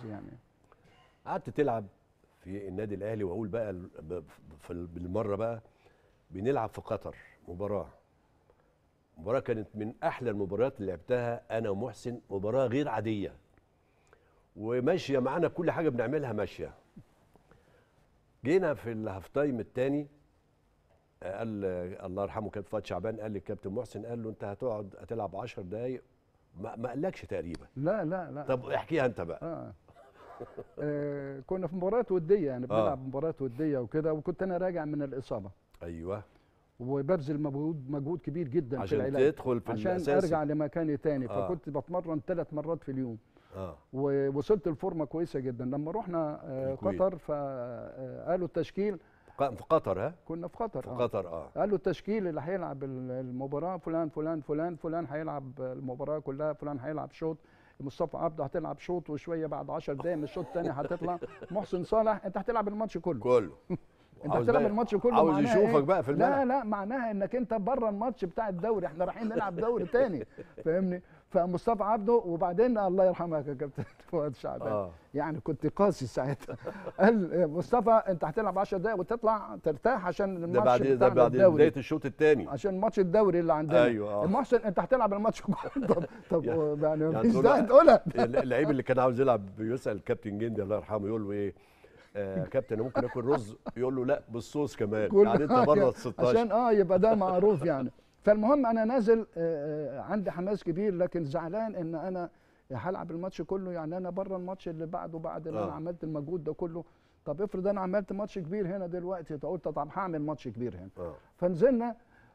يعني قعدت تلعب في النادي الاهلي واقول بقى ال- ب- في ال- بالمره بقى بنلعب في قطر مباراه مباراه كانت من احلى المباريات اللي لعبتها انا ومحسن مباراه غير عاديه وماشيه معانا كل حاجه بنعملها ماشيه جينا في الهاف تايم الثاني قال الله يرحمه كابتن فؤاد شعبان قال للكابتن محسن قال له انت هتقعد هتلعب 10 دقايق ما, ما قالكش تقريبا لا لا لا طب احكيها انت بقى آه. آه كنا في مباراه وديه يعني آه. بنلعب مباراه وديه وكده وكنت انا راجع من الاصابه ايوه وببذل مجهود مجهود كبير جدا في عشان العلاج تدخل في عشان الأساسي. ارجع لمكاني تاني آه. فكنت بتمرن ثلاث مرات في اليوم اه ووصلت لفورمه كويسه جدا لما رحنا آه، الكويت. قطر فقالوا التشكيل ق- في قطر ها كنا في قطر في آه. قطر اه قالوا التشكيل اللي هيلعب ال- المباراه فلان فلان فلان فلان هيلعب المباراه كلها فلان هيلعب شوط مصطفى عبده هتلعب شوط وشويه بعد 10 دقايق من الشوط الثاني هتطلع محسن صالح انت هتلعب الماتش كله كله انت عاوز هتلعب بقى- الماتش كله عاوز معناها يشوفك إيه؟ بقى في لا الملعب لا معناها انك انت بره الماتش بتاع الدوري احنا رايحين نلعب دوري تاني فاهمني فمصطفى عبده وبعدين الله يرحمك يا كابتن فؤاد شعبان اه يعني كنت قاسي ساعتها قال مصطفى انت هتلعب 10 دقايق وتطلع ترتاح عشان ده الماتش بعد ده بتاعنا بعد الدوري بدايه الشوط الثاني عشان ماتش الدوري اللي عندنا أيوة، آه. المحسن انت هتلعب الماتش كله طب طب يعني- يعني يعني مفيش تقول داعي له- تقولها اللعيب اللي كان عاوز يلعب بيسال الكابتن جندي الله يرحمه يقول له ايه آه كابتن انا ممكن اكل رز يقول له لا بالصوص كمان كل يعني انت حاجة بره ال 16 عشان اه يبقى ده معروف يعني فالمهم انا نازل آه، آه، عندي حماس كبير لكن زعلان ان انا هلعب الماتش كله يعني انا بره الماتش اللي بعده بعد ما آه. انا عملت المجهود ده كله طب افرض انا عملت ماتش كبير هنا دلوقتي فقلت طب هعمل ماتش كبير هنا اه فنزلنا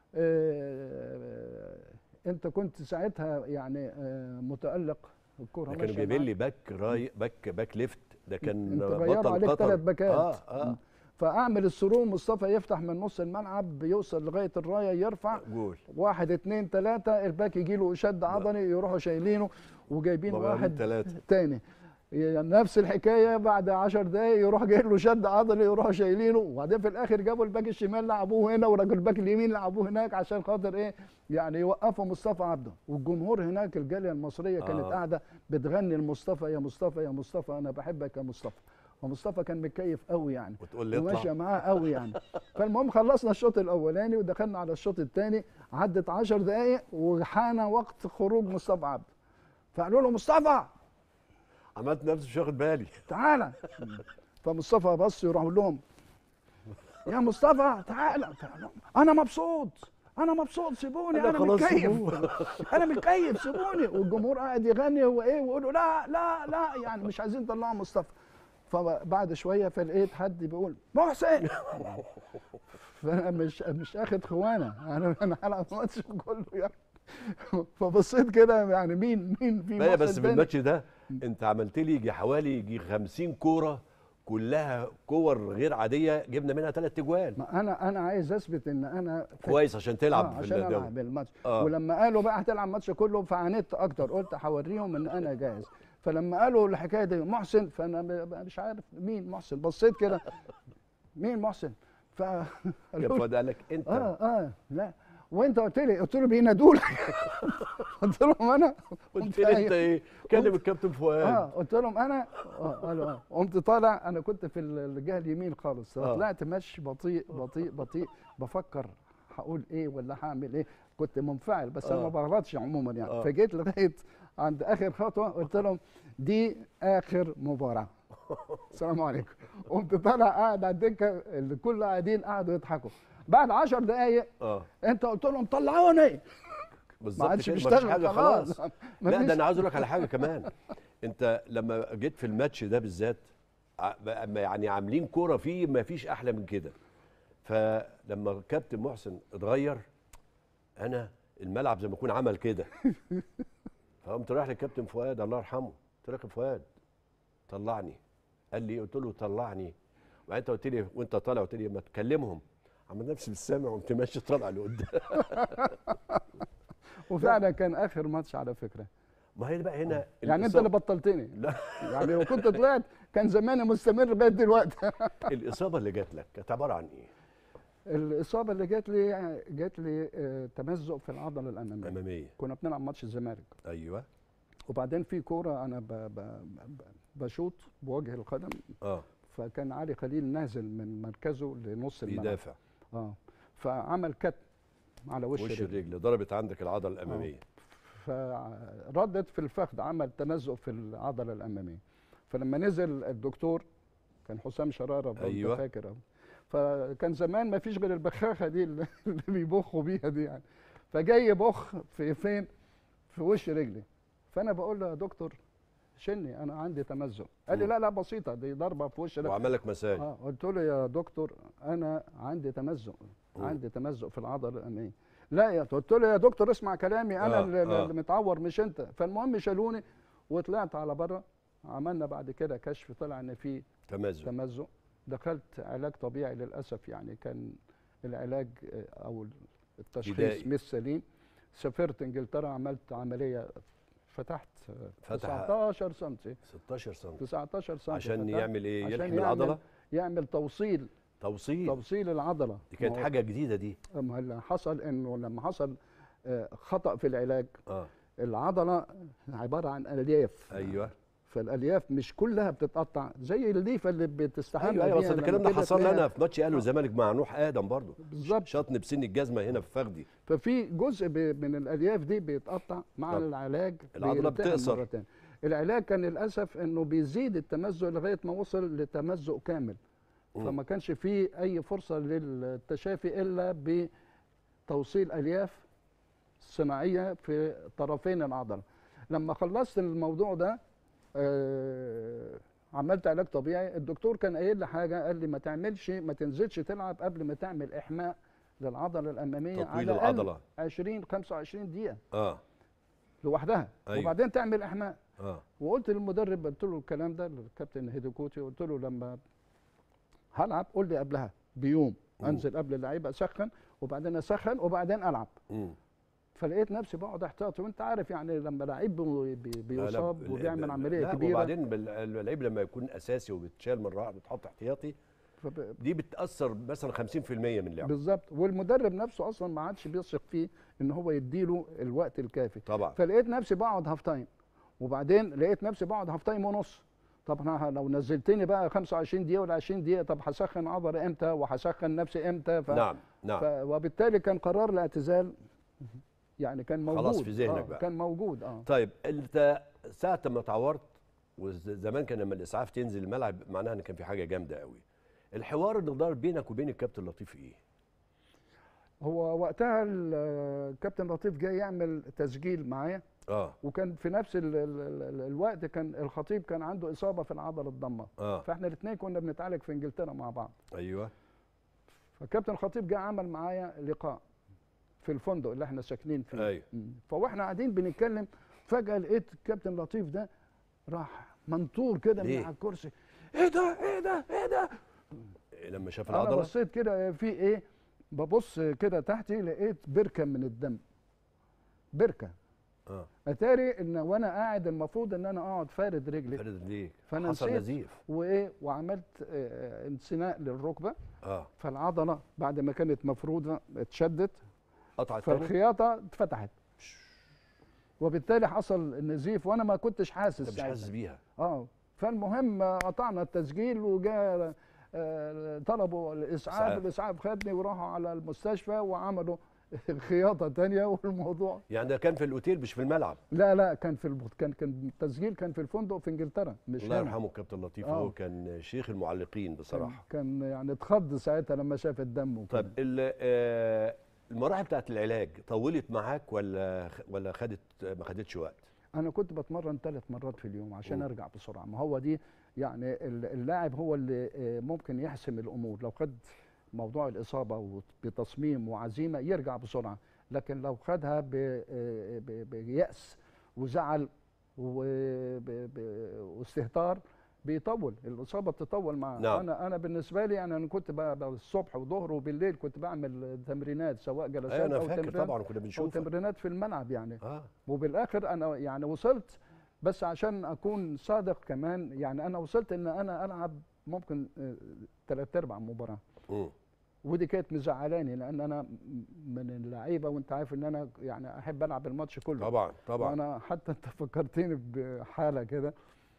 آه، انت كنت ساعتها يعني آه، متالق الكوره ده ماشية كانوا جايبين معاك. لي باك راي باك باك ليفت ده كان انت غيروا بطل عليك قطر ثلاث باكات اه اه فاعمل السرور مصطفى يفتح من نص الملعب بيوصل لغايه الرايه يرفع جول واحد اتنين تلاته الباك يجي له شد عضلي يروحوا شايلينه وجايبين واحد ثلاثه تاني يعني نفس الحكايه بعد 10 دقايق يروح جاي له شد عضلي يروحوا شايلينه وبعدين في الاخر جابوا الباك الشمال لعبوه هنا ورجل الباك اليمين لعبوه هناك عشان خاطر ايه يعني يوقفوا مصطفى عبده والجمهور هناك الجاليه المصريه كانت آه. قاعده بتغني لمصطفى يا مصطفى يا مصطفى انا بحبك يا مصطفى ومصطفى كان متكيف قوي يعني وتقول لي وماشيه اطلع معاه قوي يعني فالمهم خلصنا الشوط الاولاني ودخلنا على الشوط الثاني عدت 10 دقائق وحان وقت خروج مصطفى عبده فقالوا له مصطفى عملت نفسي مش واخد بالي تعالى فمصطفى بص يروح يقول لهم يا مصطفى تعالى تعالى. انا مبسوط انا مبسوط سيبوني أنا انا, خلاص متكيف سيبوه. انا متكيف سيبوني والجمهور قاعد يغني هو ايه ويقولوا لا لا لا يعني مش عايزين يطلعوا مصطفى فبعد شويه فلقيت حد بيقول محسن فانا مش مش اخد خوانه انا انا هلعب الماتش كله يعني فبصيت كده يعني مين مين في لا محسن بس في تاني؟ الماتش ده انت عملت لي يجي حوالي يجي 50 كوره كلها كور غير عاديه جبنا منها ثلاث اجوال ما انا انا عايز اثبت ان انا في كويس عشان تلعب آه في عشان الدوري العب الماتش آه. ولما قالوا بقى هتلعب الماتش كله فعانيت اكتر قلت هوريهم ان انا جاهز فلما قالوا الحكايه دي محسن فانا ب- مش عارف مين محسن بصيت كده مين محسن ف كان قالوا لي فؤاد قال لك انت اه اه لا وانت قلت لي قلت له بينادوا لك قلت لهم انا قلت لي انت ايه كلم الكابتن اه فؤاد قلت لهم انا اه قالوا اه قمت طالع انا كنت في الجهه اليمين خالص آه. طلعت ماشي بطيء بطيء بطيء بفكر هقول ايه ولا هعمل ايه كنت منفعل بس انا آه. ما بغلطش عموما يعني آه. فجيت لغايه عند اخر خطوه قلت لهم دي اخر مباراه السلام عليكم قمت طالع قاعد على الدكه اللي كل قاعدين قعدوا يضحكوا بعد 10 دقائق اه انت قلت لهم طلعوني ما بالظبط عادش كده، مفيش بيشتغل حاجه خلاص لا مفيش- ده انا عاوز اقول لك على حاجه كمان انت لما جيت في الماتش ده بالذات ع- ب- يعني عاملين كوره فيه ما فيش احلى من كده فلما كابتن محسن اتغير انا الملعب زي ما يكون عمل كده فقمت رايح للكابتن فؤاد الله يرحمه قلت له يا كابتن فؤاد طلعني قال لي قلت له طلعني وبعدين انت قلت لي وانت طالع قلت لي ما تكلمهم عملت نفسي مش سامع وقمت ماشي طالع لقدام وفعلا كان اخر ماتش على فكره ما هي بقى هنا يعني انت الإصابة- اللي بطلتني لا يعني لو كنت طلعت كان زماني مستمر لغايه دلوقتي الاصابه اللي جات لك كانت عباره عن ايه؟ الاصابه اللي جات لي جات لي آه، تمزق في العضله الاماميه اماميه كنا بنلعب ماتش الزمالك ايوه وبعدين في كوره انا ب ب ب بشوط بوجه القدم اه فكان علي خليل نازل من مركزه لنص الملعب بيدافع اه فعمل كت على وش, وش الرجل الرجل ضربت عندك العضله الاماميه فردت في الفخذ عمل تمزق في العضله الاماميه فلما نزل الدكتور كان حسام شراره برضه أيوة. فاكر أهو. فكان زمان ما فيش غير البخاخه دي اللي اللي بيبخوا بيها دي يعني فجاي يبخ في فين في وش رجلي فانا بقول له يا دكتور شني انا عندي تمزق قال لي مم. لا لا بسيطه دي ضربه في وش رجلي وعمل لك مساج اه قلت له يا دكتور انا عندي تمزق مم. عندي تمزق في العضله الاماميه لا يا قلت له يا دكتور اسمع كلامي انا آه، اللي, آه. اللي متعور مش انت فالمهم شالوني وطلعت على بره عملنا بعد كده كشف طلع ان في تمازج تمزق دخلت علاج طبيعي للاسف يعني كان العلاج آه، او التشخيص بدائي. مش سليم سافرت انجلترا عملت عمليه فتحت آه، فتح 19 سم 16 سم 19 سم عشان فتحت يعمل ايه عشان يلحم يعمل- العضله يعمل توصيل توصيل توصيل العضله دي كانت ما هو- حاجه جديده دي أما اللي حصل انه لما حصل آه، خطا في العلاج اه العضله عباره عن الياف ايوه فالالياف مش كلها بتتقطع زي الليفه اللي بتستحمى ايوه ايوه بيها اصل لما الكلام ده كده حصل لي تلاقيها- انا في ماتش اهلي والزمالك مع نوح ادم برضه بالظبط شاطني بسن الجزمه هنا في فخدي ففي جزء ب- من الالياف دي بيتقطع مع طب. العلاج العضلة بيلتئم بتقصر. مرة تانية. العلاج كان للاسف انه بيزيد التمزق لغايه ما وصل لتمزق كامل مم. فما كانش فيه اي فرصه للتشافي الا بتوصيل الياف صناعيه في طرفين العضله لما خلصت الموضوع ده آه، عملت علاج طبيعي الدكتور كان قايل لي حاجه قال لي ما تعملش ما تنزلش تلعب قبل ما تعمل احماء للعضله الاماميه تطويل على الأقل العضله 20 25 دقيقه اه لوحدها أيوة. وبعدين تعمل احماء اه وقلت للمدرب قلت له الكلام ده للكابتن هيدوكوتي قلت له لما هلعب قول لي قبلها بيوم مم. انزل قبل اللعيبه اسخن وبعدين اسخن وبعدين العب مم. فلقيت نفسي بقعد احتياطي وانت عارف يعني لما لعيب بي- بي- لا، لا، بيصاب ال- وبيعمل ال- عمليه لا كبيره وبعدين بال- اللعيب لما يكون اساسي وبتشال مره واحده بتحط احتياطي فب- دي بتاثر مثلا 50% من اللعب بالظبط والمدرب نفسه اصلا ما عادش بيثق فيه ان هو يديله الوقت الكافي طبعا فلقيت نفسي بقعد هاف تايم وبعدين لقيت نفسي بقعد هاف تايم ونص طب انا لو نزلتني بقى 25 دقيقه ولا 20 دقيقه طب هسخن عضله امتى وهسخن نفسي امتى ف... نعم نعم ف... وبالتالي كان قرار الاعتزال يعني كان موجود خلاص في ذهنك آه بقى. كان موجود اه طيب انت ساعه ما اتعورت وزمان كان لما الاسعاف تنزل الملعب معناها ان كان في حاجه جامده قوي الحوار اللي دار بينك وبين الكابتن لطيف ايه هو وقتها ال- الكابتن لطيف جاي يعمل تسجيل معايا اه وكان في نفس ال... ال... ال... الوقت كان الخطيب كان عنده اصابه في العضله الضمه اه فاحنا الاثنين كنا بنتعالج في انجلترا مع بعض ايوه فالكابتن الخطيب جه عمل معايا لقاء في الفندق اللي احنا ساكنين فيه ايوه مم. فواحنا قاعدين بنتكلم فجاه لقيت الكابتن لطيف ده راح منطور كده من ليه؟ على الكرسي ايه ده ايه ده ايه ده لما شاف انا العضله بصيت كده في ايه ببص كده تحتي لقيت بركه من الدم بركه اه اتاري ان وانا قاعد المفروض ان انا اقعد فارد رجلي فرد ليه فأنا حصل نسيت. نزيف وايه وعملت آه، انسناء للركبه اه فالعضله بعد ما كانت مفروضه اتشدت قطعت تاني فالخياطه اتفتحت وبالتالي حصل نزيف وانا ما كنتش حاسس انت مش ساعتها. حاسس بيها اه فالمهم آه، قطعنا التسجيل وجاء آه، طلبوا الاسعاف إسعاف. الاسعاف خدني وراحوا على المستشفى وعملوا خياطه تانية والموضوع يعني ده كان في الاوتيل مش في الملعب لا لا كان في الب... كان كان التسجيل كان في الفندق في انجلترا مش الله هنا. يرحمه الكابتن لطيف آه. هو كان شيخ المعلقين بصراحه كان كان يعني اتخض ساعتها لما شاف الدم وكده. طيب ال- آه، المراحل بتاعت العلاج طولت معاك ولا ولا خدت ما خدتش وقت انا كنت بتمرن ثلاث مرات في اليوم عشان مم. ارجع بسرعه ما هو دي يعني ال- اللاعب هو اللي آه، ممكن يحسم الامور لو خد موضوع الاصابه وت- بتصميم وعزيمه يرجع بسرعه لكن لو خدها ب- آه، ب- بيأس وزعل وب- ب- واستهتار بيطول الاصابه بتطول معاه نعم. انا انا بالنسبه لي يعني انا كنت بقى بقى الصبح وظهر وبالليل كنت بعمل تمرينات سواء جلسات ايوه انا او فاكر تمرين طبعا كنا او بنشوف تمرينات في الملعب يعني اه وبالاخر انا يعني وصلت بس عشان اكون صادق كمان يعني انا وصلت ان انا العب ممكن ثلاث ارباع مباراه مم. ودي كانت مزعلاني لان انا م- من اللعيبه وانت عارف ان انا يعني احب العب الماتش كله طبعا طبعا وانا حتى انت فكرتني بحاله كده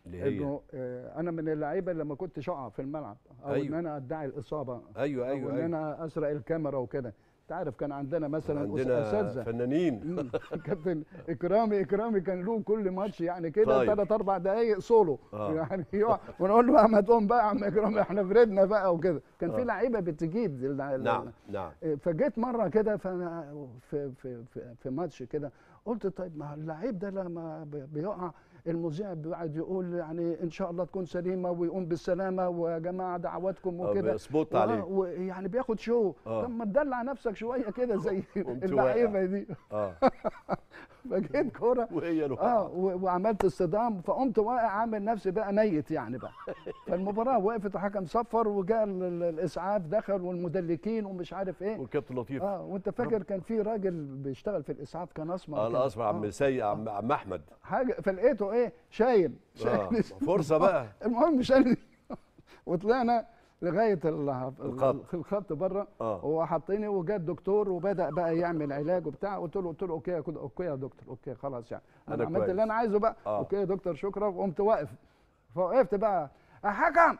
اللي هي انه آه، انا من اللعيبه اللي ما كنتش اقع في الملعب او أيوة. ان انا ادعي الاصابه ايوه او ايوه ان ايوه انا اسرق الكاميرا وكده انت عارف كان عندنا مثلا أس- عندنا اساتذه فنانين مم. كابتن اكرامي اكرامي كان له كل ماتش يعني كده طيب. ثلاث اربع دقائق سولو آه. يعني يقع ونقول له بقى ما تقوم بقى يا عم اكرامي احنا فردنا بقى وكده كان آه. في لعيبه بتجيد ال- ال- نعم نعم فجيت مره كده فانا في في في, في ماتش كده قلت طيب ما اللعيب ده لما بي- بيقع المذيع بيقعد يقول يعني ان شاء الله تكون سليمه ويقوم بالسلامه ويا جماعه دعواتكم آه، وكده سبوت وآه، عليه ويعني بياخد شو آه. طب ما تدلع نفسك شويه كده زي قمت اللعيبه دي اه فجيت كوره وهي له اه و- وعملت اصطدام فقمت واقع عامل نفسي بقى ميت يعني بقى فالمباراه وقفت الحكم صفر وجاء ال- ال- الاسعاف دخل والمدلكين ومش عارف ايه والكابتن لطيف اه وانت فاكر كان في راجل بيشتغل في الاسعاف كان اسمر اه كده. الاسمر عم آه. سي عم عم احمد حاجه فلقيته ايه شايل اه شايل فرصه بقى المهم شالني وطلعنا لغايه ال- الخط. في الخط بره اه وحطيني وجاء الدكتور وبدا بقى يعمل علاج وبتاع قلت له قلت له اوكي يا كده اوكي يا دكتور اوكي خلاص يعني أنا انا عملت كويس. اللي انا عايزه بقى آه. اوكي يا دكتور شكرا وقمت واقف فوقفت بقى يا حكم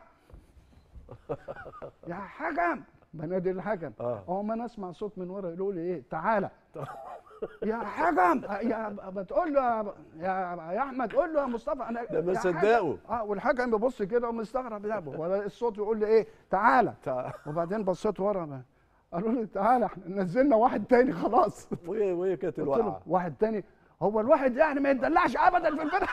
يا حكم بنادي الحكم اه اقوم انا اسمع صوت من ورا يقول لي ايه تعالى يا حكم يا بتقول له يا- يا يا احمد قول له يا مصطفى انا ده ما يا حكم. صدقه. اه والحكم بيبص كده ومستغرب يا ابو ولا الصوت يقول لي ايه تعالى تع- وبعدين بصيت ورا بقى. قالوا لي تعالى احنا نزلنا واحد تاني خلاص وهي وهي كانت قلت له الوقعه واحد تاني هو الواحد يعني ما يتدلعش ابدا في البلد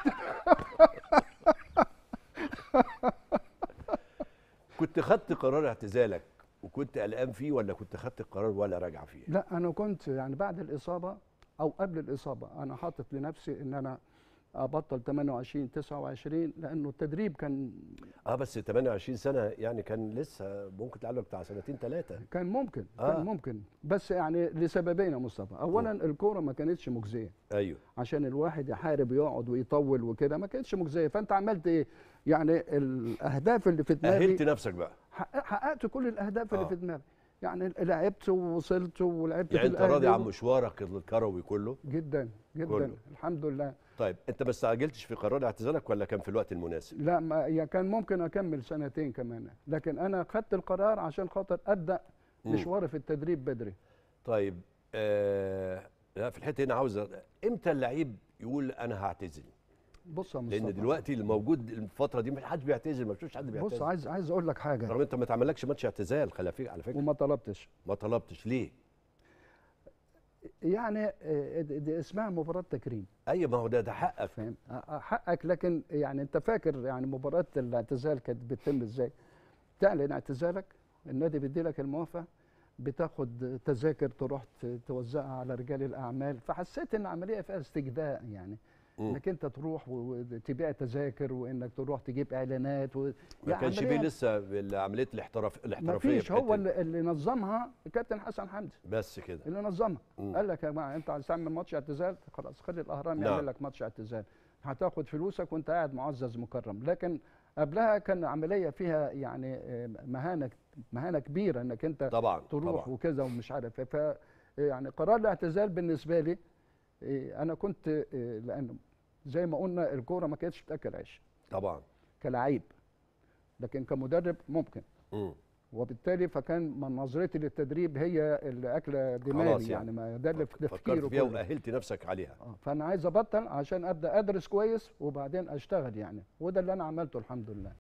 كنت خدت قرار اعتزالك وكنت قلقان فيه ولا كنت خدت القرار ولا راجع فيه لا انا كنت يعني بعد الاصابه او قبل الاصابه انا حاطط لنفسي ان انا ابطل 28 29 لانه التدريب كان اه بس 28 سنه يعني كان لسه ممكن تلعب بتاع سنتين ثلاثه كان ممكن آه. كان ممكن بس يعني لسببين يا مصطفى اولا الكوره ما كانتش مجزيه ايوه عشان الواحد يحارب يقعد ويطول وكده ما كانتش مجزيه فانت عملت ايه يعني الاهداف اللي في دماغي اهلت نفسك بقى حقق- حققت كل الاهداف اللي آه. في دماغي يعني لعبت ووصلت ولعبت يعني في انت راضي الأهلي عن و- مشوارك الكروي كله جدا جدا كله. الحمد لله طيب انت ما استعجلتش في قرار اعتزالك ولا كان في الوقت المناسب لا ما يعني كان ممكن اكمل سنتين كمان لكن انا خدت القرار عشان خاطر ابدا مم. مشواري في التدريب بدري طيب آه لا في الحته هنا عاوز أ- امتى اللعيب يقول انا هعتزل بص يا مصطفى لان دلوقتي الموجود الفتره دي ما حدش بيعتزل ما بتشوفش حد بص بيعتزل عايز عايز اقول لك حاجه رغم انت ما تعملكش ماتش اعتزال خلي فيك على فكره وما طلبتش ما طلبتش ليه يعني آه، دي دي اسمها مباراه تكريم اي ما هو ده ده حقك فاهم آه، آه، حقك لكن يعني انت فاكر يعني مباراه الاعتزال كانت بتتم ازاي تعلن اعتزالك النادي بيدي لك الموافقه بتاخد تذاكر تروح ت- توزعها على رجال الاعمال فحسيت ان العمليه فيها استجداء يعني مم. انك انت تروح و- وتبيع تذاكر وانك تروح تجيب اعلانات و... ما كانش فيه لسه عمليه الاحتراف ما الاحترافيه فيش في هو الحتة دي. اللي, اللي نظمها الكابتن حسن حمدي بس كده اللي نظمها مم. قال لك يا جماعه انت عايز تعمل ماتش اعتزال خلاص خلي الاهرام نعم. يعمل لك ماتش اعتزال هتاخد فلوسك وانت قاعد معزز مكرم لكن قبلها كان عمليه فيها يعني آه، مهانه مهانه كبيره انك انت طبعا تروح طبعا وكذا ومش عارف إيه. ف يعني قرار الاعتزال بالنسبه لي آه، انا كنت آه، لان زي ما قلنا الكوره ما كانتش بتاكل عيش طبعا كلاعب لكن كمدرب ممكن مم. وبالتالي فكان من نظرتي للتدريب هي اللي اكله دماغي خلاص يعني, يعني. ما ده اللي في فكرت تفكيره فيها كله. واهلت نفسك عليها آه، فانا عايز ابطل عشان ابدا ادرس كويس وبعدين اشتغل يعني وده اللي انا عملته الحمد لله